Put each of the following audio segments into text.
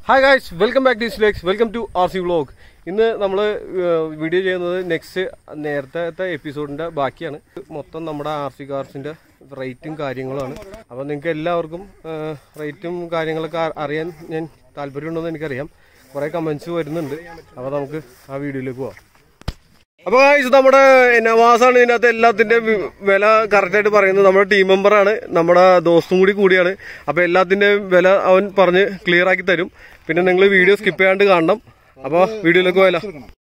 Hi guys welcome back to സ്ലേക്സ് welcome to R C vlog ഇന്ന് നമ്മൾ video ചെയ്യുന്നത് നെക്സ്റ്റ് നേരത്തെ എപ്പിസോഡിന്റെ ബാക്കിയാണ് മൊത്തം നമ്മുടെ ആർ സി കാർസിന്റെ റേറ്റും കാര്യങ്ങളുമാണ് അപ്പോൾ നിങ്ങൾക്ക് എല്ലാവർക്കും റേറ്റും കാര്യങ്ങളൊക്കെ അ- അറിയാൻ ഞാൻ താല്പര്യമുണ്ടെന്ന് എനിക്കറിയാം കുറേ കമൻസ് വരുന്നുണ്ട് അപ്പോൾ നമുക്ക് ആ വീഡിയോയിലേക്ക് പോവാം അപ്പൊ ഇത് നമ്മുടെ നവാസാണ് ഇതിനകത്ത് എല്ലാത്തിന്റെ വി- വില കറക്റ്റ് ആയിട്ട് പറയുന്നത് നമ്മുടെ ടീം മെമ്പറാണ് നമ്മുടെ ദോസ്തും കൂടി കൂടിയാണ് അപ്പൊ എല്ലാത്തിന്റെ വില അവൻ പറഞ്ഞ് ക്ലിയർ ആക്കി തരും പിന്നെ നിങ്ങൾ വീഡിയോ സ്കിപ്പ് ചെയ്യാണ്ട് കാണണം അപ്പൊ വീഡിയോയിലേക്ക് പോയാലോ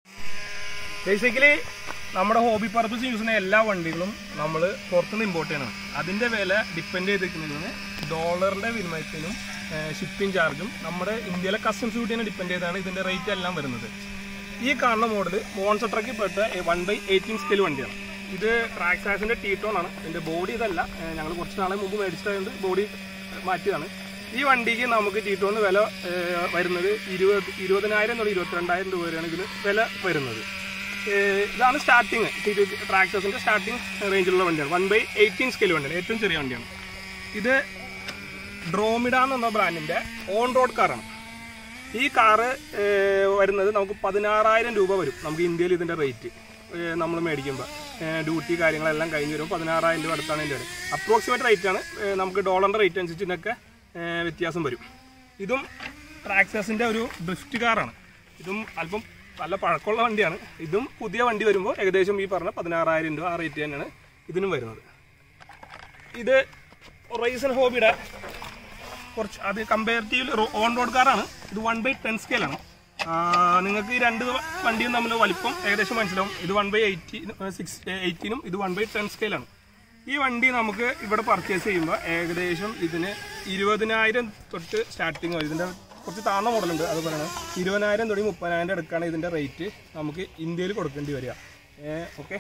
ബേസിക്കലി നമ്മുടെ ഹോബി പർപ്പസ് യൂസ് ചെയ്യുന്ന എല്ലാ വണ്ടികളും നമ്മൾ പുറത്തുനിന്ന് ഇമ്പോർട്ട് ചെയ്യണം അതിന്റെ വില ഡിപ്പെൻഡ് ചെയ്തിരിക്കുന്നതിന് ഡോളറിന്റെ വിനിമയത്തിനും ഷിപ്പിംഗ് ചാർജും നമ്മുടെ ഇന്ത്യയിലെ കസ്റ്റംസ് ഡ്യൂട്ടിനെ ഡിപ്പെൻഡ് ചെയ്താണ് ഇതിന്റെ റേറ്റ് എല്ലാം വരുന്നത് ഈ കാണുന്ന മോഡൽ മോൺസർ ട്രക്കിൽ പെട്ട വൺ ബൈ എയ്റ്റീൻ സ്കെയിൽ വണ്ടിയാണ് ഇത് ട്രാക്സാസിന്റെ ടീട്ടോൺ ആണ് ഇതിന്റെ ബോഡി ഇതല്ല ഞങ്ങൾ കുറച്ച് നാളെ മുമ്പ് മേടിച്ചതായതുകൊണ്ട് ബോഡി മാറ്റിയതാണ് ഈ വണ്ടിക്ക് നമുക്ക് ടീട്ടോന്ന് വില ഏഹ്, വരുന്നത് ഇരുപത് ഇരുപതിനായിരം തൊട്ട് ഇരുപത്തിരണ്ടായിരം രൂപ വരെയാണ് ഇതിന് വില വരുന്നത് ഏഹ്, ഇതാണ് സ്റ്റാർട്ടിങ് ട്രാക്ടേഴ്സിന്റെ സ്റ്റാർട്ടിങ് റേഞ്ചിലുള്ള വണ്ടിയാണ് വൺ ബൈ എയ്റ്റീൻ സ്കെയിൽ വണ്ടിയാണ് ഏറ്റവും ചെറിയ വണ്ടിയാണ് ഇത് ഡ്രോമിഡ എന്ന ബ്രാൻഡിന്റെ ഓൺ റോഡ് കാറാണ് ഈ കാറ് ഏഹ്, വരുന്നത് നമുക്ക് പതിനാറായിരം രൂപ വരും നമുക്ക് ഇന്ത്യയിൽ ഇതിന്റെ റേറ്റ് നമ്മൾ മേടിക്കുമ്പോൾ ഡ്യൂട്ടി കാര്യങ്ങളെല്ലാം കഴിഞ്ഞ് വരും പതിനാറായിരം രൂപ അടുത്താണ് ഇതിൻ്റെ അപ്രോക്സിമേറ്റ് റേറ്റ് ആണ് ഏഹ്, നമുക്ക് ഡോളറിന്റെ റേറ്റ് അനുസരിച്ച് ഇതിനൊക്കെ ഏഹ്, വ്യത്യാസം വരും ഇതും ട്രാക്സസിന്റെ ഒരു ഡ്രിഫ്റ്റ് കാറാണ് ഇതും അല്പം നല്ല പഴക്കമുള്ള വണ്ടിയാണ് ഇതും പുതിയ വണ്ടി വരുമ്പോൾ ഏകദേശം ഈ പറഞ്ഞ പതിനാറായിരം രൂപ ആ റേറ്റ് തന്നെയാണ് ഇതിനും വരുന്നത് ഇത് റൈസൻ ഹോബിയുടെ കുറച്ച് അത് കമ്പാരിറ്റീവ് ഓൺ റോഡ് കാറാണ് ഇത് വൺ ബൈ ടെൻ സ്കെയിലാണ് നിങ്ങൾക്ക് ഈ രണ്ട് വണ്ടിയും തമ്മിൽ വലിപ്പം ഏകദേശം മനസ്സിലാവും ഇത് വൺ ബൈ എയ്റ്റി സിക്സ് എയ്റ്റീനും ഇത് വൺ ബൈ ടെൻ സ്കെയിലാണ് ഈ വണ്ടി നമുക്ക് ഇവിടെ പർച്ചേസ് ചെയ്യുമ്പോൾ ഏകദേശം ഇതിന് ഇരുപതിനായിരം തൊട്ട് സ്റ്റാർട്ടിങ് വരും ഇതിൻ്റെ കുറച്ച് താഴ്ന്ന മോഡലുണ്ട് അത് പറയുന്നത് ഇരുപതിനായിരം തൊട്ട് മുപ്പതിനായിരം എടുക്കാണ് ഇതിൻ്റെ റേറ്റ് നമുക്ക് ഇന്ത്യയിൽ കൊടുക്കേണ്ടി വരിക ഓക്കെ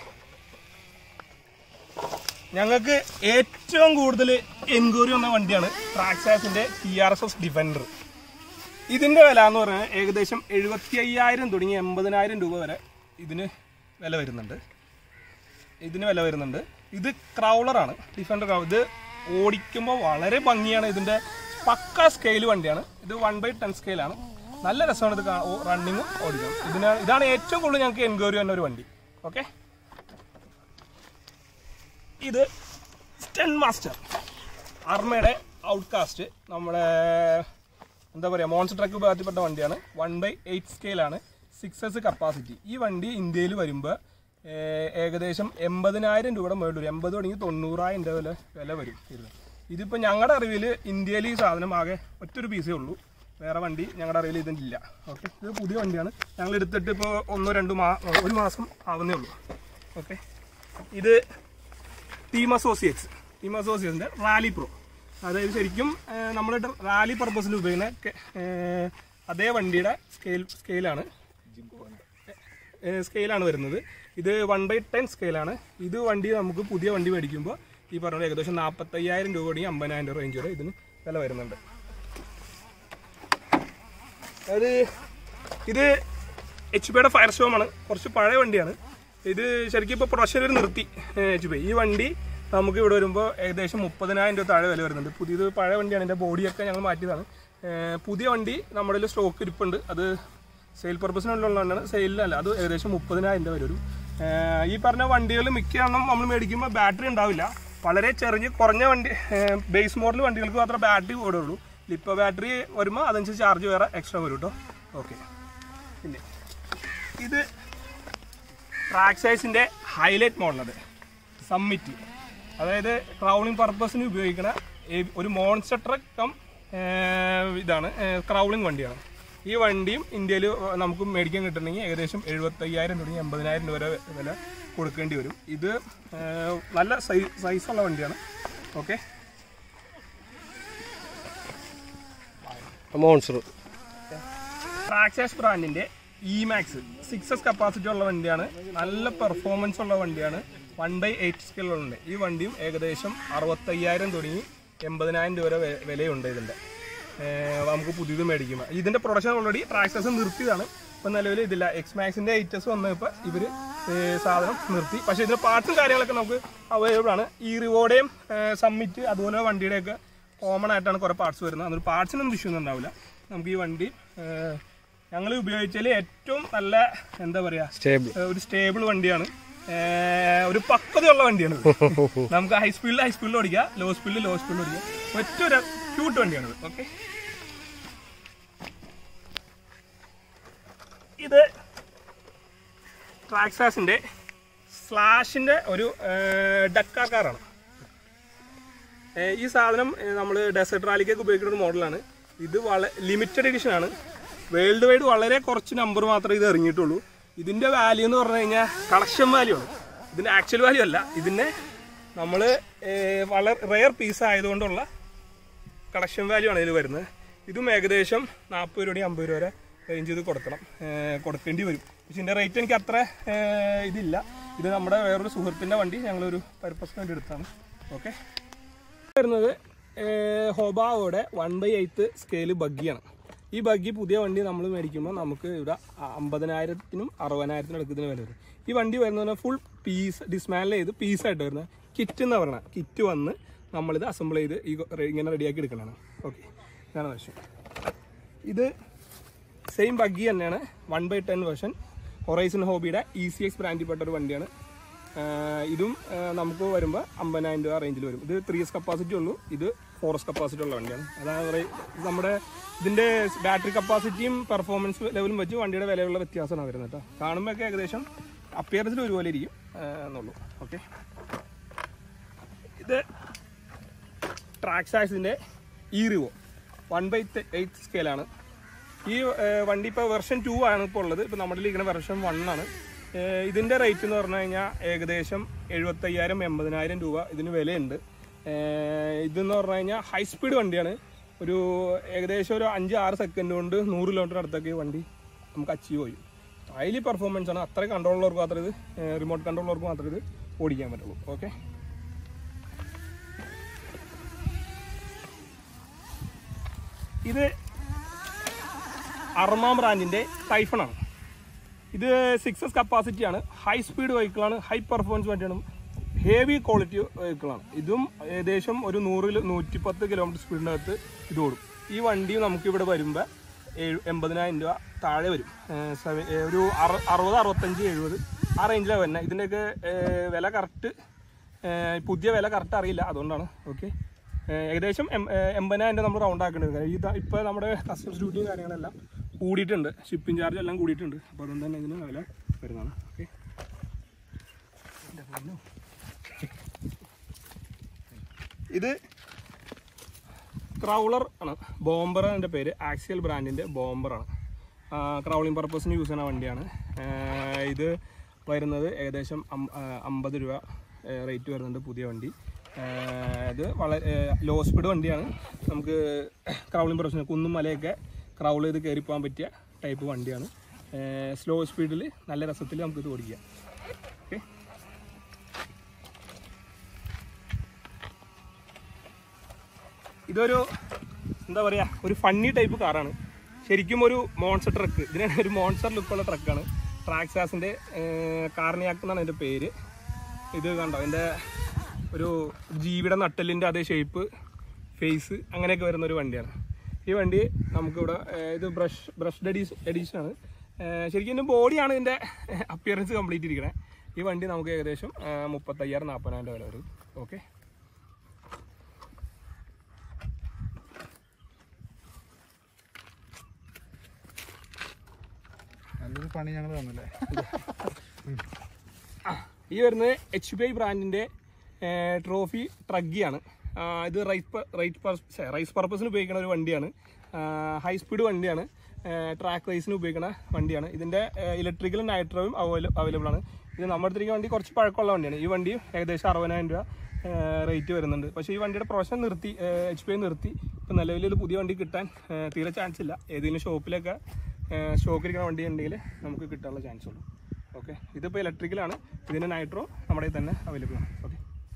ഞങ്ങൾക്ക് ഏറ്റവും കൂടുതൽ എൻക്വയറി വന്ന വണ്ടിയാണ് ട്രാക്സാസിന്റെ T R S S defender ഇതിന്റെ വില എന്ന് പറഞ്ഞാൽ ഏകദേശം എഴുപത്തി അയ്യായിരം തുടങ്ങി എൺപതിനായിരം രൂപ വരെ ഇതിന് വില വരുന്നുണ്ട് ഇതിന് വില വരുന്നുണ്ട് ഇത് ക്രൗളറാണ് ഡിഫൻഡർ ക്രൗ ഇത് ഓടിക്കുമ്പോൾ വളരെ ഭംഗിയാണ് ഇതിന്റെ പക്ക സ്കെയിൽ വണ്ടിയാണ് ഇത് വൺ ബൈ ടെൻ സ്കെയിലാണ് നല്ല രസമാണ് ഇത് റണ്ണിങ്ങും ഓടിക്കണം ഇതിനാണ് ഇതാണ് ഏറ്റവും കൂടുതൽ ഞങ്ങൾക്ക് എൻക്വയറി വന്ന ഒരു വണ്ടി ഓക്കെ ഇത് സ്റ്റൺ മാസ്റ്റർ അർമയുടെ ഔട്ട്കാസ്റ്റ് നമ്മുടെ എന്താ പറയുക മോൺസ്റ്റർ ട്രക്ക് വിഭാഗത്തിൽപ്പെട്ട വണ്ടിയാണ് വൺ ബൈ എയ്റ്റ് സ്കെയിലാണ് സിക്സ് എസ് കപ്പാസിറ്റി ഈ വണ്ടി ഇന്ത്യയിൽ വരുമ്പോൾ ഏകദേശം എൺപതിനായിരം രൂപയുടെ മുകളിൽ വരും എൺപത് തുടങ്ങി തൊണ്ണൂറായിരം രൂപ വില വില വരും ഇതിന് ഇതിപ്പോൾ ഞങ്ങളുടെ അറിവിൽ ഇന്ത്യയിൽ ഈ സാധനം ആകെ ഒറ്റൊരു പീസേ ഉള്ളൂ വേറെ വണ്ടി ഞങ്ങളുടെ അറിവിൽ ഇതില്ല ഓക്കെ ഇത് പുതിയ വണ്ടിയാണ് ഞങ്ങൾ എടുത്തിട്ട് ഇപ്പോൾ ഒന്നോ രണ്ടോ മാ ഒരു മാസം ആവുന്നേ ഉള്ളൂ ഓക്കെ ഇത് ടീം അസോസിയേറ്റ്സ് ടീം അസോസിയേറ്റ്സിന്റെ റാലി പ്രോ അതായത് ശരിക്കും നമ്മൾ റാലി പർപ്പസിൽ ഉപയോഗിക്കുന്ന കെ- ഏഹ്, അതേ വണ്ടിയുടെ സ്കെയിൽ സ്കെയിലാണ് സ്കെയിലാണ് വരുന്നത് ഇത് വൺ ബൈ ടെൻ സ്കെയിലാണ് ഇത് വണ്ടി നമുക്ക് പുതിയ വണ്ടി മേടിക്കുമ്പോൾ ഈ പറഞ്ഞ ഏകദേശം നാൽപ്പത്തയ്യായിരം രൂപ തുടങ്ങി അമ്പതിനായിരം രൂപ റേഞ്ച് വരെ ഇതിന് വില വരുന്നുണ്ട് അതായത് ഇത് എച്ച് പിയുടെ ഫയർ സ്റ്റോമാണ് കുറച്ച് പഴയ വണ്ടിയാണ് ഇത് ശരിക്കും ഇപ്പോൾ പ്രൊഡക്ഷൻ ഒരു നിർത്തി എച്ച് പി ഈ വണ്ടി നമുക്ക് ഇവിടെ വരുമ്പോൾ ഏകദേശം മുപ്പതിനായിരം രൂപ താഴെ വില വരുന്നുണ്ട് പുതിയത് പഴയ വണ്ടിയാണ് ഇതിൻ്റെ ബോഡിയൊക്കെ ഞങ്ങൾ മാറ്റിയതാണ് ഏഹ് പുതിയ വണ്ടി നമ്മുടെ കയ്യിൽ സ്റ്റോക്ക് ഇരിപ്പുണ്ട് അത് സെയിൽ പർപ്പസിനുള്ളതാണ് സെയിലല്ല അത് ഏകദേശം മുപ്പതിനായിരം രൂപ വരും ഏഹ് ഈ പറഞ്ഞ വണ്ടികൾ മിക്ക എണ്ണം നമ്മൾ മേടിക്കുമ്പോൾ ബാറ്ററി ഉണ്ടാവില്ല വളരെ ചെറിയ കുറഞ്ഞ വണ്ടി ബേസ് മോഡൽ വണ്ടികൾക്ക് മാത്രമേ ബാറ്ററി ഓടുള്ളൂ ലിപ്പോ ബാറ്ററി വരുമ്പോൾ അതനുസരിച്ച് ചാർജ് വേറെ എക്സ്ട്രാ വരും കേട്ടോ ഓക്കെ പിന്നെ ഇത് ട്രാക്സൈസിന്റെ ഹൈലൈറ്റ് മോഡലത് സമ്മിറ്റ് അതായത് ക്രൗളിംഗ് പർപ്പസിന് ഉപയോഗിക്കുന്ന ഏ- ഒരു മോൺസ്റ്റർ ട്രക്ക് കം ഇതാണ് ക്രൗളിംഗ് വണ്ടിയാണ് ഈ വണ്ടിയും ഇന്ത്യയിൽ നമുക്ക് മേടിക്കാൻ കിട്ടണമെങ്കിൽ ഏകദേശം എഴുപത്തയ്യായിരം തുടങ്ങി എൺപതിനായിരം രൂപ വരെ വില കൊടുക്കേണ്ടി വരും ഇത് ഏ, നല്ല സൈ സൈസുള്ള വണ്ടിയാണ് ഓക്കെ മോൺസർ ട്രാക്സാസ് ബ്രാൻഡിന്റെ E Maxx six S capacity ഉള്ള വണ്ടിയാണ് നല്ല പെർഫോമൻസ് ഉള്ള വണ്ടിയാണ് വൺ ബൈ എയ്റ്റ് സ്കില്ലുണ്ട് ഈ വണ്ടിയും ഏകദേശം അറുപത്തയ്യായിരം തുടങ്ങി എൺപതിനായിരം രൂപ വരെ വെ- വിലയുണ്ട് ഇതിന്റെ ഏഹ് നമുക്ക് പുതിയത് മേടിക്കുമ്പോൾ ഇതിന്റെ പ്രൊഡക്ഷൻ ഓൾറെഡി ട്രാക്സസ് നിർത്തിയതാണ് ഇപ്പം നിലവിൽ ഇതില്ല എക്സ് മാക്സിന്റെ ഐറ്റസ് വന്നപ്പോൾ ഇവർ സാധനം നിർത്തി പക്ഷേ ഇതിന്റെ പാർട്സും കാര്യങ്ങളൊക്കെ നമുക്ക് അവൈലബിൾ ആണ് ഈ റിവോർഡേയും സമ്മിറ്റ് അതുപോലെ വണ്ടിയുടെയൊക്കെ കോമൺ ആയിട്ടാണ് കുറേ പാർട്സ് വരുന്നത് അതൊരു പാർട്സിനൊന്നും ഇഷ്യൂ ഒന്നും ഉണ്ടാവില്ല നമുക്ക് ഈ വണ്ടി ഞങ്ങൾ ഉപയോഗിച്ചതിൽ ഏറ്റവും നല്ല എന്താ പറയാ സ്റ്റേബിൾ ഏഹ് ഒരു സ്റ്റേബിൾ വണ്ടിയാണ് ഏഹ് ഒരു പക്വതയുള്ള വണ്ടിയാണ് ഇത്. നമുക്ക് ഹൈ സ്പീഡിൽ ഹൈ സ്പീഡിൽ ഓടിക്കാം ലോ സ്പീഡിൽ ലോ സ്പീഡിൽ ഓടിക്കാം ഒറ്റൊരു ക്യൂട്ട് വണ്ടിയാണ് ഓക്കെ ഇത് ട്രാക്സാസിന്റെ സ്ലാഷിന്റെ ഒരു ഡക്കാർ കാറാണ് ഏഹ് ഈ സാധനം നമ്മൾ ഡെസേർട്ട് റാലിക്കൊക്കെ ഉപയോഗിക്കുന്ന ഒരു മോഡലാണ് ഇത് വള ലിമിറ്റഡ് എഡിഷൻ ആണ് വേൾഡ് വൈഡ് വളരെ കുറച്ച് നമ്പർ മാത്രമേ ഇത് ഇറങ്ങിയിട്ടുള്ളൂ ഇതിന്റെ വാല്യൂ എന്ന് പറഞ്ഞു കഴിഞ്ഞാൽ കളക്ഷൻ വാല്യൂ ആണ് ഇതിന്റെ ആക്ച്വൽ വാല്യൂ അല്ല ഇതിന്റെ നമ്മൾ വളരെ റെയർ പീസ് ആയതുകൊണ്ടുള്ള കളക്ഷൻ വാല്യൂ ആണ് ഇതിൽ വരുന്നത് ഇതും ഏകദേശം നാൽപ്പത് രൂപ അമ്പത് രൂപ വരെ റേഞ്ച് ഇത് കൊടുക്കണം ഏഹ് കൊടുക്കേണ്ടി വരും പക്ഷെ ഇതിൻ്റെ റേറ്റ് എനിക്ക് അത്ര ഏഹ് ഇതില്ല ഇത് നമ്മുടെ വേറൊരു സുഹൃത്തിൻ്റെ വണ്ടി ഞങ്ങളൊരു പർപ്പസിന് വേണ്ടി എടുത്താണ് ഓക്കെ വരുന്നത് ഹൊബാവോടെ വൺ ബൈ എയ്ത്ത് സ്കെയില് ബഗ്ഗിയാണ് ഈ ബഗ്ഗി പുതിയ വണ്ടി നമ്മൾ മേടിക്കുമ്പോൾ നമുക്ക് ഇവിടെ അമ്പതിനായിരത്തിനും അറുപതിനായിരത്തിനും അടുക്കത്തിന് വില വരും ഈ വണ്ടി വരുന്നത് ഫുൾ പീസ് ഡിസ്മാൻഡിൽ ചെയ്ത് പീസായിട്ട് വരുന്നത് കിറ്റ് എന്ന് പറയുന്നത് കിറ്റ് വന്ന് നമ്മളിത് അസംബിൾ ചെയ്ത് ഈ റെ- ഇങ്ങനെ റെഡിയാക്കി എടുക്കണതാണ് ഓക്കെ ഇതാണ് വർഷം ഇത് സെയിം ബഗ്ഗി തന്നെയാണ് one by ten version Horizon ഹോബിയുടെ ഇ സി എക്സ് ബ്രാൻഡിൽപ്പെട്ട ഒരു വണ്ടിയാണ് ആഹ് ഇതും ആഹ് നമുക്ക് വരുമ്പോൾ അമ്പതിനായിരം രൂപ റേഞ്ചിൽ വരും ഇത് ത്രീ എസ് കപ്പാസിറ്റി ഉള്ളൂ ഇത് ഫോർ എസ് കപ്പാസിറ്റി ഉള്ള വണ്ടിയാണ് അതാണ് പറയ- ഇത് നമ്മുടെ ഇതിൻ്റെ ബാറ്ററി കപ്പാസിറ്റിയും പെർഫോമൻസ് ലെവലും വെച്ച് വണ്ടിയുടെ വിലയുള്ള വ്യത്യാസമാണ് വരുന്നത് കേട്ടോ കാണുമ്പോഴൊക്കെ ഏകദേശം അപ്പിയറൻസിൽ ഒരുപോലെ ഇരിക്കും ആഹ് എന്നുള്ളൂ ഓക്കെ ഇത് ട്രാക്സാക്സിൻ്റെ E Revo one by eight സ്കെയിലാണ് ഈ ഏഹ്, വണ്ടി ഇപ്പോൾ വെർഷൻ ടു ആണ് ഇപ്പോൾ ഉള്ളത് ഇപ്പോൾ നമ്മുടെ ഇരിക്കുന്ന വെർഷൻ വൺ ആണ് ഏഹ്, ഇതിൻ്റെ റേറ്റ് എന്ന് പറഞ്ഞു കഴിഞ്ഞാൽ ഏകദേശം എഴുപത്തയ്യായിരം എൺപതിനായിരം രൂപ ഇതിന് വിലയുണ്ട് ഏഹ്, ഇതെന്ന് പറഞ്ഞു കഴിഞ്ഞാൽ ഹൈ സ്പീഡ് വണ്ടിയാണ് ഒരു ഏകദേശം ഒരു അഞ്ച് ആറ് സെക്കൻഡ് കൊണ്ട് നൂറ് കിലോമീറ്റർ അടുത്തൊക്കെ ഈ വണ്ടി നമുക്ക് അച്ചീവ് ചെയ്യും ഹൈലി പെർഫോമൻസ് ആണ് അത്ര കൺട്രോളുള്ളവർക്ക് മാത്രമേ ഇത് റിമോട്ട് കൺട്രോളുള്ളവർക്ക് മാത്രമേ ഇത് ഓടിക്കാൻ പറ്റുള്ളൂ ഓക്കെ ഇത് അർമാം ബ്രാൻഡിന്റെ ടൈഫൺ ആണ് ഇത് സിക്സ് എസ് കപ്പാസിറ്റി ആണ് ഹൈ സ്പീഡ് വെഹിക്കിളാണ് ഹൈ പെർഫോമൻസ് വണ്ടിയാണ് ഹെവി ക്വാളിറ്റി വെഹിക്കിളാണ് ഇതും ഏകദേശം ഒരു നൂറിൽ നൂറ്റിപ്പത്ത് കിലോമീറ്റർ സ്പീഡിൻ്റെ അകത്ത് ഇത് ഓടും ഈ വണ്ടി നമുക്ക് ഇവിടെ വരുമ്പോൾ ഏഴ് എൺപതിനായിരം രൂപ താഴെ വരും ഏഹ് സെവ- ഏഹ് ഒരു അറു അറുപത് അറുപത്തഞ്ച് എഴുപത് ആ റേഞ്ചിലാണ് വരുന്നത് ഇതിൻ്റെയൊക്കെ ഏഹ് വില കറക്റ്റ് പുതിയ വില കറക്റ്റ് അറിയില്ല അതുകൊണ്ടാണ് ഓക്കെ ഏകദേശം എം- ഏഹ് എൺപതിനായിരം രൂപ നമ്മൾ റൗണ്ട് ആക്കേണ്ടത് കാര്യം ഇത് ഇപ്പോൾ നമ്മുടെ കസ്റ്റംസ് ഡ്യൂട്ടിയും കാര്യങ്ങളെല്ലാം കൂടിയിട്ടുണ്ട് ഷിപ്പിംഗ് ചാർജ് എല്ലാം കൂടിയിട്ടുണ്ട് അപ്പോൾ അതുകൊണ്ട് തന്നെ ഇതിന് വില വരുന്നതാണ് ഓക്കെ ഇത് ക്രൗളർ ആണ് ബോംബർ എൻ്റെ പേര് ആക്സിയൽ ബ്രാൻഡിൻ്റെ ബോംബറാണ് ക്രൗളിംഗ് പർപ്പസിന് യൂസ് ചെയ്യുന്ന വണ്ടിയാണ് ആ, ഇത് വരുന്നത് ഏകദേശം അം- ആ, അമ്പത് രൂപ റേറ്റ് വരുന്നുണ്ട് പുതിയ വണ്ടി ആ, ഇത് വളരെ ലോ സ്പീഡ് വണ്ടിയാണ് നമുക്ക് ക്രൗളിംഗ് പർപ്പസിന് കുന്നും മലയൊക്കെ ക്രൗൾ ചെയ്ത് കയറി പോകാൻ പറ്റിയ ടൈപ്പ് വണ്ടിയാണ് സ്ലോ സ്പീഡിൽ നല്ല രസത്തിൽ നമുക്കിത് ഓടിക്കാം ഓക്കെ ഇതൊരു എന്താ പറയുക ഒരു ഫണ്ണി ടൈപ്പ് കാറാണ് ശരിക്കും ഒരു മോൺസർ ട്രക്ക് ഇതിനാണ് ഒരു മോൺസർ ലുക്കുള്ള ട്രക്കാണ് ട്രാക്സാസിൻ്റെ കാർണിയാക്ക് എന്നാണ് എൻ്റെ പേര് ഇത് കണ്ടോ എൻ്റെ ഒരു ജീവിയുടെ നട്ടലിൻ്റെ അതേ ഷേപ്പ് ഫേസ് അങ്ങനെയൊക്കെ വരുന്ന ഒരു വണ്ടിയാണ് ഈ വണ്ടി നമുക്കിവിടെ ഏഹ്, ഇത് ബ്രഷ് ബ്രഷ് എഡീസ് എഡീഷനാണ് ശരിക്കും ഇതിൻ്റെ ബോഡിയാണ് ഇതിൻ്റെ അപ്പിയറൻസ് കംപ്ലീറ്റ് ഇരിക്കണേ ഈ വണ്ടി നമുക്ക് ഏകദേശം ഏഹ്, മുപ്പത്തയ്യായിരം നാൽപ്പതിനായിരം രൂപ വില വരും ഓക്കെ നല്ലൊരു പണി ഞങ്ങൾ തന്നല്ലേ ഈ വരുന്നത് എച്ച് പി ഐ ബ്രാൻഡിൻ്റെ ട്രോഫി ട്രഗിയാണ് ആ, ഇത് റൈസ് റൈറ്റ് റൈസ് പർപ്പസിന് ഉപയോഗിക്കുന്ന ഒരു വണ്ടിയാണ് ഹൈ സ്പീഡ് വണ്ടിയാണ് ട്രാക്ക് റേസിന് ഉപയോഗിക്കുന്ന വണ്ടിയാണ് ഇതിൻ്റെ ഇലക്ട്രിക്കലും നൈട്രോയും അവൈലബിൾ ആണ് ഇത് നമ്മുടെ അടുത്തിരിക്കുന്ന വണ്ടി കുറച്ച് പഴക്കമുള്ള വണ്ടിയാണ് ഈ വണ്ടി ഏകദേശം അറുപതിനായിരം രൂപ റേറ്റ് വരുന്നുണ്ട് പക്ഷേ ഈ വണ്ടിയുടെ പ്രൊഫഷൻ നിർത്തി എച്ച് പി ഐ നിർത്തി ഇപ്പം നിലവിൽ ഒരു പുതിയ വണ്ടി കിട്ടാൻ ആ, തീരെ ചാൻസ് ഇല്ല ഏതെങ്കിലും ഷോപ്പിലൊക്കെ സ്റ്റോക്കിരിക്കുന്ന വണ്ടി ഉണ്ടെങ്കിൽ നമുക്ക് കിട്ടാനുള്ള ചാൻസ് ഉള്ളൂ ഓക്കെ ഇതിപ്പോൾ ഇലക്ട്രിക്കലാണ് ഇതിന് നൈട്രോ നമ്മുടെ കയ്യിൽ തന്നെ അവൈലബിൾ ആണ് ഓക്കെ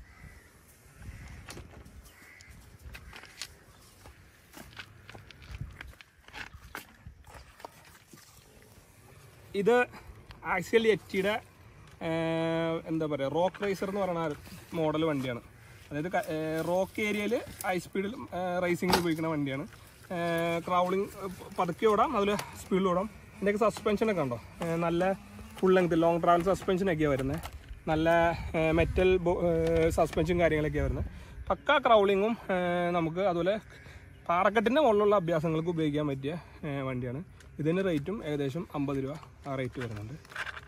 ഇത് ആക്ച്വലി എറ്റിയുടെ എന്താ പറയുക റോക്ക് റേസർ എന്ന് പറയുന്ന മോഡൽ വണ്ടിയാണ് അതായത് റോക്ക് ഏരിയയിൽ ഹൈ സ്പീഡിൽ റേസിംഗിൽ ഉപയോഗിക്കുന്ന വണ്ടിയാണ് ക്രൗളിങ് പതുക്കെ ഓടാം അതുപോലെ സ്പീഡിൽ ഓടാം ഇതിൻ്റെയൊക്കെ സസ്പെൻഷനൊക്കെ ഉണ്ടോ ഏഹ് നല്ല ഫുൾ ലെങ്ത് ലോങ് ട്രാവൽ സസ്പെൻഷനൊക്കെയാണ് വരുന്നത് നല്ല മെറ്റൽ സസ്പെൻഷൻ കാര്യങ്ങളൊക്കെയാണ് വരുന്നത് പക്ക ക്രൗളിങ്ങും നമുക്ക് അതുപോലെ പാറക്കെട്ടിൻ്റെ മുകളിലുള്ള അഭ്യാസങ്ങൾക്ക് ഉപയോഗിക്കാൻ പറ്റിയ ഏഹ് വണ്ടിയാണ് ഇതിന് റേറ്റും ഏകദേശം അമ്പത് രൂപ ആ റേറ്റ് വരുന്നുണ്ട്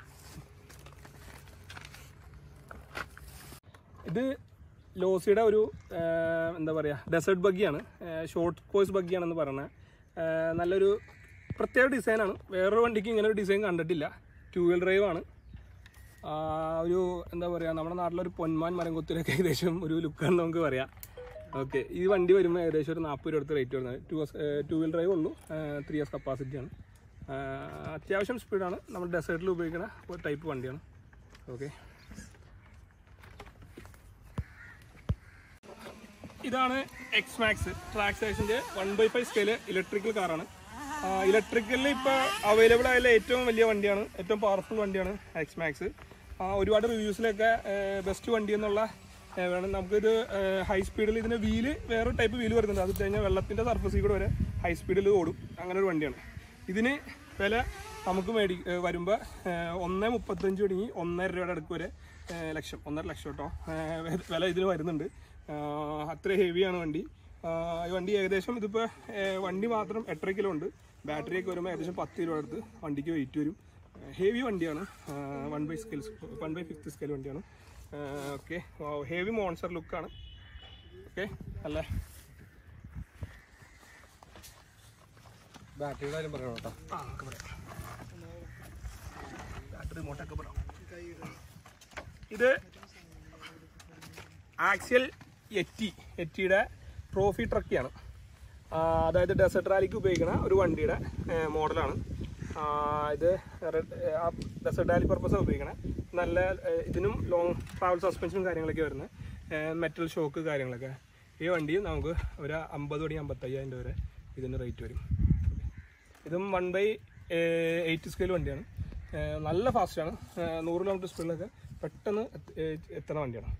ഇത് ലോസിയുടെ ഒരു ആ, എന്താ പറയുക ഡെസേർട്ട് ബഗ്ഗിയാണ് ഷോർട്ട് കോഴ്സ് ബഗ്ഗിയാണെന്ന് പറയുന്നത് ആ, നല്ലൊരു പ്രത്യേക ഡിസൈനാണ് വേറൊരു വണ്ടിക്ക് ഇങ്ങനെ ഒരു ഡിസൈൻ കണ്ടിട്ടില്ല ടൂ വീൽ ഡ്രൈവ് ആണ് ആ, ഒരു എന്താ പറയുക നമ്മുടെ നാട്ടിലൊരു പൊന്മാൻ മരം കൊത്തിലൊക്കെ ഏകദേശം ഒരു ലുക്കാണെന്ന് നമുക്ക് പറയാം ഓക്കെ ഈ വണ്ടി വരുമ്പോൾ ഏകദേശം ഒരു നാൽപ്പത് രൂപ അടുത്ത് റേറ്റ് വരുന്നത് ടു ടു വീൽ ഡ്രൈവ് ഉള്ളൂ ത്രീ ഇയേഴ്സ് കപ്പാസിറ്റിയാണ് അത്യാവശ്യം സ്പീഡാണ് നമ്മൾ ഡെസേർട്ടിൽ ഉപയോഗിക്കുന്ന ഒരു ടൈപ്പ് വണ്ടിയാണ് ഓക്കെ ഇതാണ് എക്സ് മാക്സ് ട്രാക്സേഷൻ്റെ one by five scale electrical കാറാണ് ഇലക്ട്രിക്കലിൽ ഇപ്പോൾ അവൈലബിൾ ആയുള്ള ഏറ്റവും വലിയ വണ്ടിയാണ് ഏറ്റവും പവർഫുൾ വണ്ടിയാണ് എക്സ് മാക്സ് ഒരുപാട് റിവ്യൂസിലൊക്കെ ബെസ്റ്റ് വണ്ടി എന്നുള്ള ആ, വേണം നമുക്കിത് ഹൈ സ്പീഡിൽ ഇതിന് വീല് വേറൊരു ടൈപ്പ് വീല് വരുന്നുണ്ട് അത് കഴിഞ്ഞാൽ വെള്ളത്തിൻ്റെ സർഫസിൽ കൂടെ വരെ ഹൈ സ്പീഡിൽ ഓടും അങ്ങനെ ഒരു വണ്ടിയാണ് ഇതിന് വില നമുക്ക് മേടി വരുമ്പോൾ ഒന്ന് മുപ്പത്തഞ്ച് തുടങ്ങി ഒന്നര രൂപയുടെ അടുക്ക് വരെ ആ, ലക്ഷം ഒന്നര ലക്ഷം കേട്ടോ ആ, വില ഇതിന് വരുന്നുണ്ട് ആ, അത്ര ഹെവിയാണ് വണ്ടി ആ, ഈ വണ്ടി ഏകദേശം ഇതിപ്പോൾ വണ്ടി മാത്രം എട്ടര കിലോ ഉണ്ട് ബാറ്ററി ഒക്കെ വരുമ്പോൾ ഏകദേശം പത്ത് കിലോ അടുത്ത് വണ്ടിക്ക് വെയിറ്റ് വരും ഹെവി വണ്ടിയാണ് one by scale one by fifth scale വണ്ടിയാണ് ഓക്കെ ഹെവി മോൺസർ ലുക്കാണ് ഓക്കെ അല്ലേ ബാറ്ററിയുടെ കാര്യം പറയണം കേട്ടോ ആ ഒക്കെ പറയാം ബാറ്ററി റിമോട്ടൊക്കെ പറയാം ഇത് ആക്സിയൽ എറ്റി എറ്റിയുടെ ട്രോഫി ട്രക്കിയാണ് അതായത് ഡെസേർട്ട് റാലിക്ക് ഉപയോഗിക്കുന്ന ഒരു വണ്ടിയുടെ മോഡലാണ് ഇത് ഡെസേർട്ട് റാലി പർപ്പസാണ് ഉപയോഗിക്കണേ നല്ല ആ, ഇതിനും ലോങ് ട്രാവൽ സസ്പെൻഷനും കാര്യങ്ങളൊക്കെ വരുന്നത് മെറ്റൽ ഷോക്ക് കാര്യങ്ങളൊക്കെ ഈ വണ്ടിയും നമുക്ക് ഒരു അമ്പത് മണി അമ്പത്തയ്യായിരം രൂപ വരെ ഇതിന് റേറ്റ് വരും ഇതും വൺ ബൈ എയ്റ്റ് സ്കെയിൽ വണ്ടിയാണ് ഏഹ് നല്ല ഫാസ്റ്റാണ് നൂറ് കിലോമീറ്റർ സ്പീഡിലൊക്കെ പെട്ടെന്ന് എത്ത- ഏഹ് എത്തുന്ന വണ്ടിയാണ്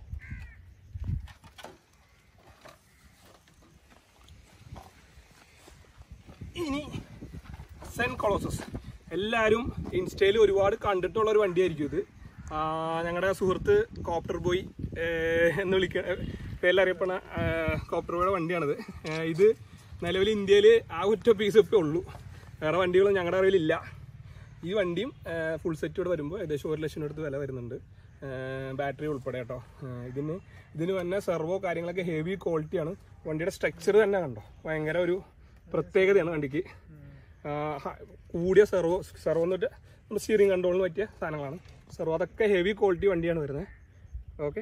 ഇനി സെൻ കൊളോസസ് എല്ലാവരും ഇൻസ്റ്റയിൽ ഒരുപാട് കണ്ടിട്ടുള്ള ഒരു വണ്ടിയായിരിക്കും ഇത് ഞങ്ങളുടെ സുഹൃത്ത് കോപ്റ്റർ ബോയ് ഏഹ് എന്ന് വിളിക്ക പേരിൽ അറിയപ്പെടുന്ന കോപ്റ്റർ ബോയുടെ വണ്ടിയാണിത് ഏഹ് ഇത് നിലവിൽ ഇന്ത്യയിൽ ആ ഒറ്റ പീസ് ഇപ്പേ ഉള്ളൂ വേറെ വണ്ടികളും ഞങ്ങളുടെ അറിവിലില്ല ഈ വണ്ടിയും ഫുൾ സെറ്റോട് വരുമ്പോൾ ഏകദേശം ഒരു ലക്ഷം അടുത്ത് വില വരുന്നുണ്ട് ബാറ്ററി ഉൾപ്പെടെ കേട്ടോ ഏഹ് ഇതിന് ഇതിന് തന്നെ സെർവോ കാര്യങ്ങളൊക്കെ ഹെവി ക്വാളിറ്റിയാണ് വണ്ടിയുടെ സ്ട്രക്ചർ തന്നെ കണ്ടോ ഭയങ്കര ഒരു പ്രത്യേകതയാണ് വണ്ടിക്ക് ആ, ഹ- കൂടിയ സെർവോ സെർവോ എന്നിട്ട് നമ്മുടെ സ്റ്റിയറിംഗ് കൺട്രോളിന് പറ്റിയ സാധനങ്ങളാണ് സെർവോ അതൊക്കെ ഹെവി ക്വാളിറ്റി വണ്ടിയാണ് വരുന്നത് ഓക്കെ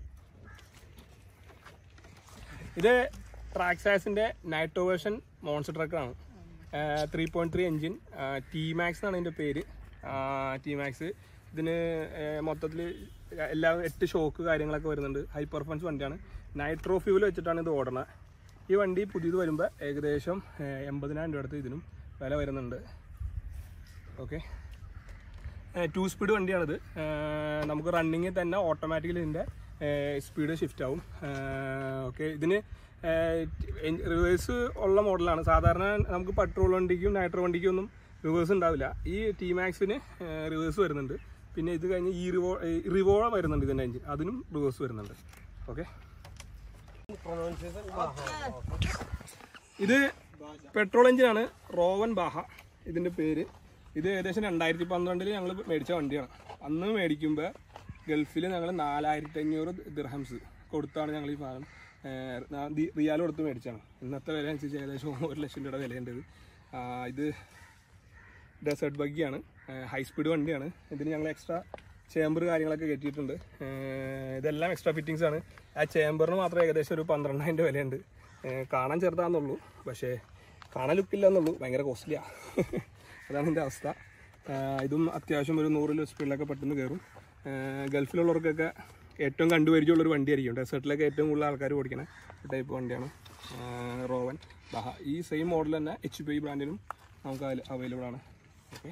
ഇത് ട്രാക്സാസിൻ്റെ നൈട്രോ വേർഷൻ മോൺസ്റ്റർ ട്രക്കാണ് three point three engine T Maxx എന്നാണ് ഇതിൻ്റെ പേര് ടി മാക്സ് ഇതിന് മൊത്തത്തിൽ എല്ലാ എട്ട് ഷോക്ക് കാര്യങ്ങളൊക്കെ വരുന്നുണ്ട് ഹൈ പെർഫോമൻസ് വണ്ടിയാണ് നൈട്രോ ഫ്യൂൽ വെച്ചിട്ടാണ് ഇത് ഓടണത് ഈ വണ്ടി പുതിയത് വരുമ്പോൾ ഏകദേശം ഏഹ്, എൺപതിനായിരം രൂപ അടുത്ത് ഇതിനും വില വരുന്നുണ്ട് ഓക്കെ ടു സ്പീഡ് വണ്ടിയാണിത് ഏഹ് നമുക്ക് റണ്ണിങ്ങിൽ തന്നെ ഓട്ടോമാറ്റിക്കലി ഇതിൻ്റെ സ്പീഡ് ഷിഫ്റ്റ് ആവും ഓക്കെ ഇതിന് റിവേഴ്സ് ഉള്ള മോഡലാണ് സാധാരണ നമുക്ക് പെട്രോൾ വണ്ടിക്കും നൈട്രോ വണ്ടിക്കും ഒന്നും റിവേഴ്സ് ഉണ്ടാവില്ല ഈ ടി മാക്സിന് റിവേഴ്സ് വരുന്നുണ്ട് പിന്നെ ഇത് കഴിഞ്ഞ് ഈ റിവോ റിവോ വരുന്നുണ്ട് ഇതിൻ്റെ എഞ്ചിൻ അതിനും റിവേഴ്സ് വരുന്നുണ്ട് ഓക്കെ ഇത് പെട്രോൾ എഞ്ചിനാണ് റോവൻ ബാഹ ഇതിൻ്റെ പേര് ഇത് ഏകദേശം രണ്ടായിരത്തി പന്ത്രണ്ടിൽ ഞങ്ങൾ മേടിച്ച വണ്ടിയാണ് അന്ന് മേടിക്കുമ്പോൾ ഗൾഫിൽ ഞങ്ങൾ നാലായിരത്തി അഞ്ഞൂറ് ദിർഹംസ് കൊടുത്താണ് ഞങ്ങൾ ഈ സാധനം ഏഹ്, നാ- ദി- റിയാൽ കൊടുത്ത് മേടിച്ചാണ് ഇന്നത്തെ വില അനുസരിച്ച് ഏകദേശം ഒരു ലക്ഷം രൂപയുടെ വിലയുണ്ട് ഇത് ആ, ഇത് ഡെസേർട്ട് ബഗ്ഗിയാണ് ഹൈ സ്പീഡ് വണ്ടിയാണ് ഇതിന് ഞങ്ങൾ എക്സ്ട്രാ ചേമ്പർ കാര്യങ്ങളൊക്കെ കയറ്റിയിട്ടുണ്ട് ഏഹ് ഇതെല്ലാം എക്സ്ട്രാ ഫിറ്റിങ്സ് ആണ് ആ ചേമ്പറിന് മാത്രം ഏകദേശം ഒരു പന്ത്രണ്ടായിരം രൂപ വിലയുണ്ട് ഏഹ് കാണാൻ ചെറുതാണെന്നുള്ളൂ പക്ഷേ കാണാൻ ലുക്കില്ല എന്നുള്ളൂ ഭയങ്കര കോസ്റ്റ്ലിയാണ് അതാണ് എൻ്റെ അവസ്ഥ ഏഹ് ഇതും അത്യാവശ്യം ഒരു നൂറിൽ സ്പീഡിലൊക്കെ പെട്ടെന്ന് കയറും ഏഹ് ഗൾഫിലുള്ളവർക്കൊക്കെ ഏറ്റവും കണ്ടുപരിചയമുള്ളൊരു വണ്ടിയായിരിക്കും ഡെസേർട്ടിലൊക്കെ ഏറ്റവും കൂടുതൽ ആൾക്കാർ ഓടിക്കണ ടൈപ്പ് വണ്ടിയാണ് ഏഹ് റോവൻ ബഹ ഈ സെയിം മോഡൽ തന്നെ എച്ച് പി ബ്രാൻഡിനും നമുക്ക് അവൈലബിൾ ആണ് ഓക്കെ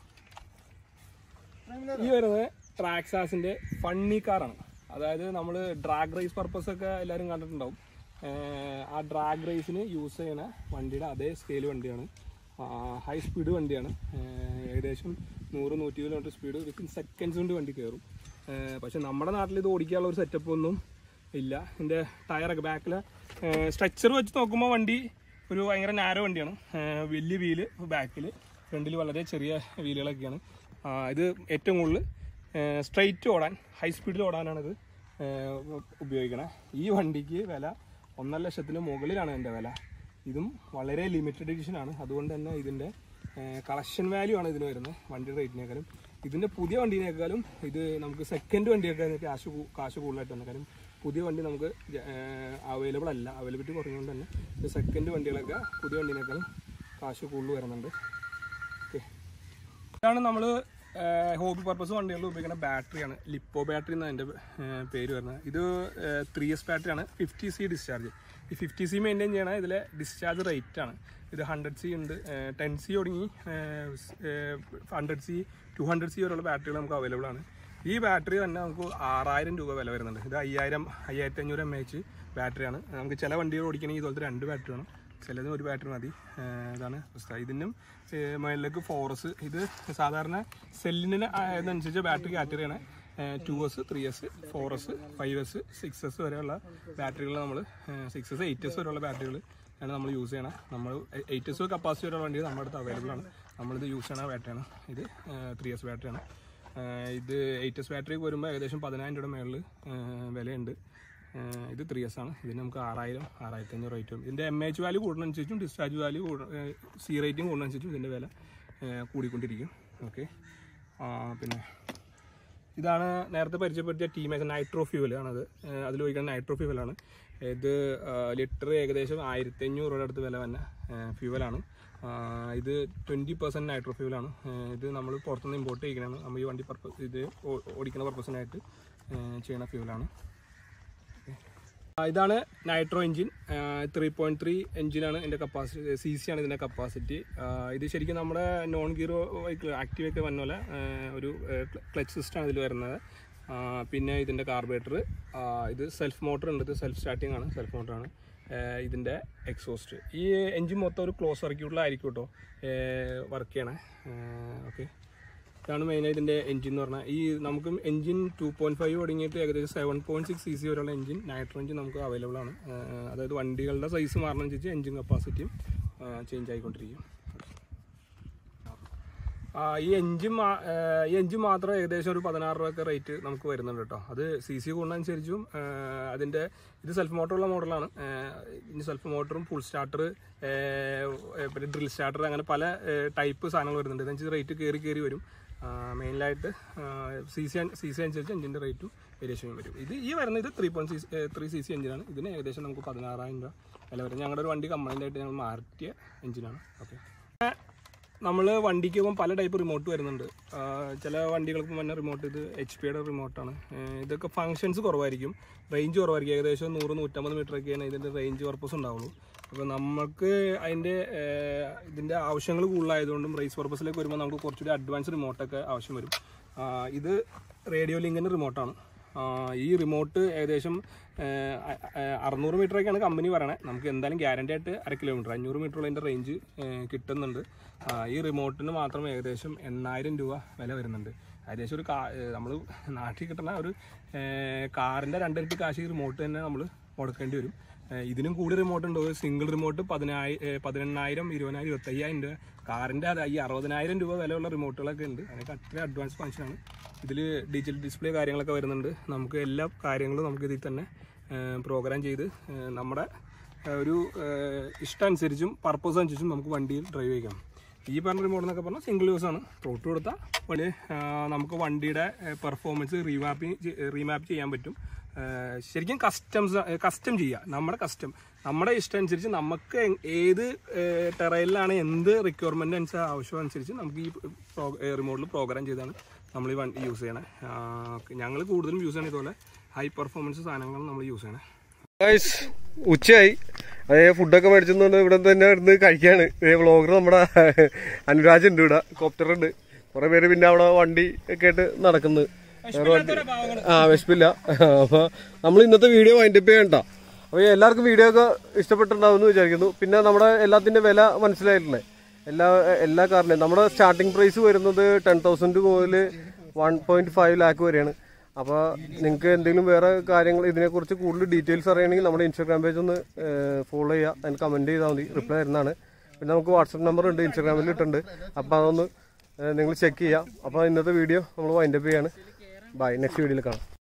ഈ വരുന്നത് ട്രാക്സാസിന്റെ ഫണ്ണി കാറാണ് അതായത് നമ്മൾ ഡ്രാഗ് റേസ് പർപ്പസ് ഒക്കെ എല്ലാവരും കണ്ടിട്ടുണ്ടാവും ആ ഡ്രാഗ് റേസിന് യൂസ് ചെയ്യുന്ന വണ്ടിയുടെ അതേ സ്കെയിൽ വണ്ടിയാണ് ഹൈ സ്പീഡ് വണ്ടിയാണ് ഏഹ് ഏകദേശം നൂറ് നൂറ്റി കിലോമീറ്റർ സ്പീഡ് വിത്തിൻ സെക്കൻഡ്സ് കൊണ്ട് വണ്ടി കയറും ഏഹ് പക്ഷെ നമ്മുടെ നാട്ടിൽ ഇത് ഓടിക്കാനുള്ള ഒരു സെറ്റപ്പ് ഒന്നും ഇല്ല ഇതിൻ്റെ ടയറൊക്കെ ബാക്കിൽ സ്ട്രക്ചർ വെച്ച് നോക്കുമ്പോൾ വണ്ടി ഒരു ഭയങ്കര നാരോ വണ്ടിയാണ് ഏഹ് വലിയ വീല് ബാക്കിൽ ഫ്രണ്ടിൽ വളരെ ചെറിയ വീലുകളൊക്കെയാണ് ആ, ഇത് ഏറ്റവും കൂടുതൽ സ്ട്രൈറ്റ് ഓടാൻ ഹൈ സ്പീഡിൽ ഓടാനാണിത് ഏഹ് ഉപയോഗിക്കണേ ഈ വണ്ടിക്ക് വില ഒന്നര ലക്ഷത്തിന് മുകളിലാണ് എൻ്റെ വില ഇതും വളരെ ലിമിറ്റഡ് എഡിഷൻ ആണ് അതുകൊണ്ട് തന്നെ ഇതിൻ്റെ കളക്ഷൻ വാല്യൂ ആണ് ഇതിന് വരുന്നത് വണ്ടിയുടെ റേറ്റിനേക്കാളും ഇതിൻ്റെ പുതിയ വണ്ടീനേക്കാളും ഇത് നമുക്ക് സെക്കൻഡ് വണ്ടിയൊക്കെ കാശ് കൂ- കാശ് കൂടുതലായിട്ട് തന്നെ കാര്യം പുതിയ വണ്ടി നമുക്ക് അവൈലബിൾ അല്ല അവൈലബിലിറ്റി കുറഞ്ഞുകൊണ്ട് തന്നെ ഇത് സെക്കൻഡ് വണ്ടികളൊക്കെ പുതിയ വണ്ടീനേക്കാളും കാശ് കൂടുതൽ വരുന്നുണ്ട് ഓക്കെ ഇതാണ് നമ്മൾ ഹോബി പർപ്പസ് വണ്ടികളിൽ ഉപയോഗിക്കുന്ന ബാറ്ററിയാണ് ലിപ്പോ ബാറ്ററി എന്നാണ് എൻ്റെ പേര് വരുന്നത് ഇത് ത്രീ എസ് ബാറ്ററിയാണ് ഫിഫ്റ്റി സി ഡിസ്ചാർജ് ഈ ഫിഫ്റ്റി സി മെയിൻറ്റെയിൻ ചെയ്യണ ഇതിലെ ഡിസ്ചാർജ് റേറ്റ് ആണ് ഇത് ഹൺഡ്രഡ് സി ഉണ്ട് ടെൻ സി തുടങ്ങി hundred C two hundred C വരെയുള്ള ബാറ്ററികൾ നമുക്ക് അവൈലബിൾ ആണ് ഈ ബാറ്ററി തന്നെ നമുക്ക് ആറായിരം രൂപ വില വരുന്നുണ്ട് ഇത് അയ്യായിരം അയ്യായിരത്തി അഞ്ഞൂറ് എം എച്ച് ബാറ്ററിയാണ് നമുക്ക് ചില വണ്ടികൾ ഓടിക്കണമെങ്കിൽ ഇതുപോലത്തെ രണ്ട് ബാറ്ററി വേണം ചിലതിന് ഒരു ബാറ്ററി മതി ഏഹ് ഇതാണ് അവസ്ഥ ഇതിനും ഏഹ് മുകളിലേക്ക് ഫോറസ് ഇത് സാധാരണ സെല്ലിന് അനുസരിച്ച് ബാറ്ററി കാറ്റഗറിയാണ് two S three S four S five S six S വരെയുള്ള ബാറ്ററികൾ നമ്മൾ സിക്സ് എസ് എയ്റ്റ് എസ് വരെയുള്ള ബാറ്ററികൾ ആണ് നമ്മൾ യൂസ് ചെയ്യണത് നമ്മൾ എയ്റ്റ് എസ് കപ്പാസിറ്റി വരെയുള്ള വണ്ടി നമ്മുടെ അടുത്ത് അവൈലബിൾ ആണ് നമ്മളിത് യൂസ് ചെയ്യണ ബാറ്ററിയാണ് ഇത് ത്രീ എസ് ബാറ്ററിയാണ് ഏഹ് ഇത് എയ്റ്റ് എസ് ബാറ്ററി വരുമ്പോൾ ഏകദേശം പതിനായിരം രൂപയുടെ മേളിൽ വിലയുണ്ട് ഏഹ് ഇത് ത്രീ എസ് ആണ് ഇതിന് നമുക്ക് ആറായിരം ആറായിരത്തി അഞ്ഞൂറ് റേറ്റ് വരും ഇതിൻ്റെ എം എച്ച് വാല്യൂ കൂടുന്നതനുസരിച്ചും ഡിസ്ചാർജ് വാല്യൂ സി റേറ്റിംഗ് കൂടുന്നതനുസരിച്ചും ഇതിൻ്റെ വില ഏഹ് കൂടിക്കൊണ്ടിരിക്കും ഓക്കെ പിന്നെ ഇതാണ് നേരത്തെ പരിചയപ്പെടുത്തിയ ടീം എസ് നൈട്രോ ഫ്യൂവൽ ആണത് ഏഹ് അതിൽ ഉപയോഗിക്കുന്ന നൈട്രോ ഫ്യൂവലാണ് ഇത് ലിറ്റർ ഏകദേശം ആയിരത്തി അഞ്ഞൂറ് രൂപയുടെ അടുത്ത് വില തന്നെ ഫ്യൂവലാണ് ഇത് ട്വൻറ്റി പെർസെൻറ്റ് നൈട്രോ ഫ്യൂവലാണ് ഇത് നമ്മൾ പുറത്തുനിന്ന് ഇമ്പോർട്ട് ചെയ്യണതാണ് നമ്മൾ ഈ വണ്ടി പർപ്പസ് ഇത് ഓ- ഓടിക്കുന്ന പർപ്പസിനായിട്ട് ചെയ്യുന്ന ഫ്യൂവലാണ് ആ, ഇതാണ് nitro engine three point three എഞ്ചിനാണ് ഇതിൻ്റെ കപ്പാസിറ്റി സി സി ആണ് ഇതിൻ്റെ കപ്പാസിറ്റി ഇത് ശരിക്കും നമ്മുടെ നോൺ ഗീറോ വെഹിക്കിൾ ആക്റ്റീവ് ഒക്കെ വന്ന പോലെ ആ, ഒരു ക്ലച്ച് സിസ്റ്റമാണ് ഇതിൽ വരുന്നത് ആ, പിന്നെ ഇതിൻ്റെ കാർബറേറ്റർ ഇത് സെൽഫ് മോട്ടർ ഉണ്ട് ഇത് സെൽഫ് സ്റ്റാർട്ടിംഗ് ആണ് സെൽഫ് മോട്ടറാണ് ഇതിൻ്റെ എക്സോസ്റ്റ് ഈ എഞ്ചിൻ മൊത്തം ഒരു ക്ലോസ് സർക്യൂട്ടിലായിരിക്കും കേട്ടോ വർക്ക് ചെയ്യണേ ഓക്കെ ഇതാണ് മെയിനായിട്ട് ഇതിൻ്റെ എഞ്ചിൻ എന്ന് പറഞ്ഞാൽ ഈ നമുക്ക് എഞ്ചിൻ ടു പോയിന്റ് ഫൈവ് തുടങ്ങിയിട്ട് ഏകദേശം seven point six C C വരെയുള്ള എഞ്ചിൻ നൈട്രോ എഞ്ചിൻ നമുക്ക് അവൈലബിൾ ആണ് ആ, അതായത് വണ്ടികളുടെ സൈസ് മാറുന്നതനുസരിച്ച് എഞ്ചിൻ കപ്പാസിറ്റിയും ചേഞ്ച് ആയിക്കൊണ്ടിരിക്കും ആ, ഈ എഞ്ചിൻ ഈ എഞ്ചിൻ മാത്രം ഏകദേശം ഒരു പതിനാറ് രൂപയൊക്കെ റേറ്റ് നമുക്ക് വരുന്നുണ്ട് കേട്ടോ അത് സി സി കൂടുന്നതനുസരിച്ചും ആ, അതിൻ്റെ ഇത് സെൽഫ് മോട്ടറുള്ള മോഡലാണ് ഇനി സെൽഫ് മോട്ടറും ഫുൾ സ്റ്റാർട്ടർ പിന്നെ ഡ്രിൽ സ്റ്റാർട്ടർ അങ്ങനെ പല ടൈപ്പ് സാധനങ്ങൾ വരുന്നുണ്ട് ഇതനുസരിച്ച് റേറ്റ് കയറി കയറി വരും മെയിനായിട്ട് സി സി സി സി അനുസരിച്ച് എഞ്ചിൻ്റെ റേറ്റും വേരിയേഷൻ വരും ഇത് ഈ വരുന്നത് ഇത് three point C three C C എഞ്ചിനാണ് ഇതിന് ഏകദേശം നമുക്ക് പതിനാറായിരം രൂപ വില വരും ഞങ്ങളുടെ ഒരു വണ്ടി കംപ്ലൈൻ്റ് ആയിട്ട് ഞങ്ങൾ മാറ്റിയ എഞ്ചിനാണ് ഓക്കെ നമ്മൾ വണ്ടിക്ക് പോകുമ്പോൾ പല ടൈപ്പ് റിമോട്ട് വരുന്നുണ്ട് ആ, ചില വണ്ടികൾക്ക് തന്നെ റിമോട്ട് ഇത് എച്ച് പിയുടെ റിമോട്ടാണ് ഇതൊക്കെ ഫങ്ഷൻസ് കുറവായിരിക്കും റേഞ്ച് കുറവായിരിക്കും ഏകദേശം നൂറ് നൂറ്റമ്പത് മീറ്റർ ഒക്കെയാണ് ഇതിൻ്റെ റേഞ്ച് പർപ്പസ് ഉണ്ടാവുള്ളൂ അപ്പോൾ നമുക്ക് അതിൻ്റെ ഇതിൻ്റെ ആവശ്യങ്ങൾ കൂടുതലായതുകൊണ്ടും റേസ് പർപ്പസിലേക്ക് വരുമ്പോൾ നമുക്ക് കുറച്ചുകൂടി അഡ്വാൻസ് റിമോട്ടൊക്കെ ആവശ്യം വരും ആ, ഇത് റേഡിയോ ലിങ്കിൻ്റെ റിമോട്ടാണ് ആ, ഈ റിമോട്ട് ഏകദേശം ഏഹ്, അ- അ- അറുന്നൂറ് മീറ്ററൊക്കെയാണ് കമ്പനി പറയണത് നമുക്ക് എന്തായാലും ഗ്യാരണ്ടി ആയിട്ട് അര കിലോമീറ്റർ അഞ്ഞൂറ് മീറ്റർ അതിൻ്റെ റേഞ്ച് കിട്ടുന്നുണ്ട് ആ, ഈ റിമോട്ടിന് മാത്രം ഏകദേശം എണ്ണായിരം രൂപ വില വരുന്നുണ്ട് ഏകദേശം ഒരു കാ നമ്മൾ നാട്ടിൽ കിട്ടുന്ന ഒരു ഏഹ്, കാറിൻ്റെ രണ്ടിരട്ടി കാശ് ഈ റിമോട്ട് തന്നെ നമ്മൾ മുടക്കേണ്ടി വരും ഏഹ്, ഇതിനും കൂടി റിമോട്ട് ഉണ്ട് ഒരു സിംഗിൾ റിമോട്ട് പതിനായി ഏഹ്, പതിനെണ്ണായിരം ഇരുപതിനായിരം ഇരുപത്തയ്യായിരം രൂപ കാറിൻ്റെ അത് ഈ അറുപതിനായിരം രൂപ വിലയുള്ള റിമോട്ടുകളൊക്കെ ഉണ്ട് അതിനൊക്കെ അത്രയും അഡ്വാൻസ് ഫങ്ഷനാണ് ഇതിൽ ഡിജിറ്റൽ ഡിസ്പ്ലേ കാര്യങ്ങളൊക്കെ വരുന്നുണ്ട് നമുക്ക് എല്ലാ കാര്യങ്ങളും നമുക്ക് ഇതിൽ തന്നെ പ്രോഗ്രാം ചെയ്ത് ഏഹ്, നമ്മുടെ ഏഹ്, ഒരു ഏഹ്, ഇഷ്ടം അനുസരിച്ചും പർപ്പസ് അനുസരിച്ചും നമുക്ക് വണ്ടിയിൽ ഡ്രൈവ് ചെയ്യാം ഈ പറഞ്ഞ റിമോട്ട് എന്നൊക്കെ പറഞ്ഞാൽ സിംഗിൾ യൂസ് ആണ് ത്രോട്ട് കൊടുത്താൽ വണ്ടി ഏഹ്, നമുക്ക് വണ്ടിയുടെ പെർഫോമൻസ് റീമാപ്പിംഗ് റീമാപ്പ് ചെയ്യാൻ പറ്റും ഏഹ്, ശരിക്കും കസ്റ്റംസ് കസ്റ്റം ചെയ്യുക നമ്മുടെ കസ്റ്റം നമ്മുടെ ഇഷ്ടം അനുസരിച്ച് നമുക്ക് എ- ഏത് ടെറയിലാണ് എന്ത് റിക്വയർമെന്റ് അനുസരിച്ച് ആവശ്യം അനുസരിച്ച് നമുക്ക് ഈ റിമോട്ടിൽ പ്രോഗ്രാം ചെയ്താണ് നമ്മൾ ഈ വണ്ടി യൂസ് ചെയ്യണേ ഞങ്ങൾ കൂടുതലും യൂസ് ചെയ്യണത് ഇതുപോലെ ഹൈ പെർഫോമൻസ് സാധനങ്ങളാണ് നമ്മൾ യൂസ് ചെയ്യണേ ഗൈസ് ഉച്ചയായി അതേ ഫുഡൊക്കെ മേടിച്ചെന്നുകൊണ്ട് ഇവിടെ തന്നെ ഇരുന്ന് കഴിക്കാണ് വ്ളോഗർ നമ്മുടെ അനുരാജ് ഉണ്ട് ഇവിടെ കോപ്റ്റർ ഉണ്ട് കുറെ പേര് പിന്നെ അവിടെ വണ്ടി ഒക്കെ ആയിട്ട് നടക്കുന്നത് വേറെ വണ്ടി ആ വിശപ്പില്ല അപ്പൊ നമ്മൾ ഇന്നത്തെ വീഡിയോ വൈൻഡപ്പ് ചെയ്യണ്ട അപ്പോൾ എല്ലാവർക്കും വീഡിയോ ഒക്കെ ഇഷ്ടപ്പെട്ടിട്ടുണ്ടാവും എന്ന് വിചാരിക്കുന്നു പിന്നെ നമ്മുടെ എല്ലാത്തിൻ്റെ വില മനസ്സിലായിട്ടില്ലേ എല്ലാ എല്ലാ കാറിൻ്റെയും നമ്മുടെ സ്റ്റാർട്ടിംഗ് പ്രൈസ് വരുന്നത് ടെൻ തൗസൻഡ് മുതൽ വൺ പോയിൻറ്റ് ഫൈവ് ലാക്ക് വരെയാണ് അപ്പോൾ നിങ്ങൾക്ക് എന്തെങ്കിലും വേറെ കാര്യങ്ങൾ ഇതിനെക്കുറിച്ച് കൂടുതൽ ഡീറ്റെയിൽസ് അറിയണമെങ്കിൽ നമ്മുടെ ഇൻസ്റ്റാഗ്രാം പേജ് ഒന്ന് ഫോളോ ചെയ്യുക അതിന് കമൻറ്റ് ചെയ്താൽ മതി റിപ്ലൈ തരുന്നതാണ് പിന്നെ നമുക്ക് വാട്സപ്പ് നമ്പർ ഉണ്ട് ഇൻസ്റ്റാഗ്രാമിൽ ഇട്ടുണ്ട് അപ്പോൾ അതൊന്ന് നിങ്ങൾ ചെക്ക് ചെയ്യാം അപ്പോൾ ഇന്നത്തെ വീഡിയോ നമ്മൾ വൈൻഡപ്പ് ചെയ്യാണ് ബൈ നെക്സ്റ്റ് വീഡിയോയിൽ കാണാം